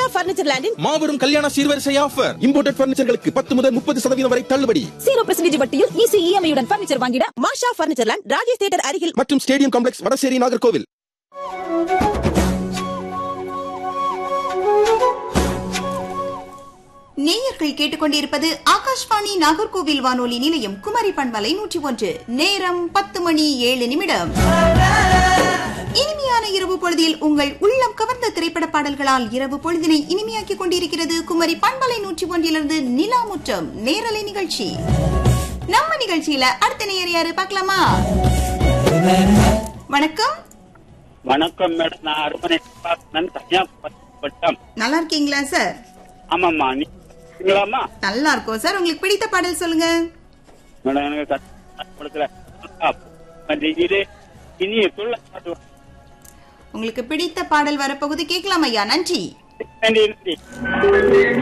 மாஷா furniture லேண்டின் மாபெரும் கல்யாண சீர்வரிசை ஆஃபர் இம்போர்ட்டட் பர்னிச்சர்களுக்கு பத்து முதல் முப்பது சதவீதம் வரை தள்ளுபடி ஜீரோ பெர்சன்டேஜ் வட்டியில் ஈஸி இஎம்ஐயுடன் பர்னிச்சர் வாங்கிட Masha furniture land Rajesh theatre அருகில் மற்றும் ஸ்டேடியம் காம்ப்ளெக்ஸ் வடசேரி நாகர்கோவில் நேயர்கள் கேட்டுக்கொண்டிருப்பது ஆகாஷ்வாணி நாகர்கோவில் வானொலி நிலையம் குமரி பண்பலை நூற்றி ஒன்று நேரம் பத்து மணி ஏழு நிமிடம் இனிமையான இரவு பொழுதில் உங்கள் உள்ளம் கவர்ந்த திரைப்பட பாடல்களால் இரவு பொழுதினை இனிமையாக்கிக் கொண்டிருக்கிறது குமரி பண்பலை நூற்றி ஒன்றிலிருந்து நிலாமுற்றம் நேரலை நிகழ்ச்சி நம்ம நிகழ்ச்சியில அடுத்த நேயர் யாரு பார்க்கலாமா வணக்கம் வணக்கம் மேடம் நான் அருமனை நான் கன்னியாகுமரி நல்லா இருக்கீங்களா சார் ஆமாம்மா நீங்களாமா நல்லா இருக்கோம் சார் உங்களுக்கு பிடித்த பாடல் சொல்லுங்க மேடம் எனக்கு கன்னியாகுமரத்துல இது இனிய சொல்ல பாட்டு உங்களுக்கு பிடித்த பாடல் வரப்போகுது கேட்கலாம் ஐயா நன்றி நன்றி நன்றி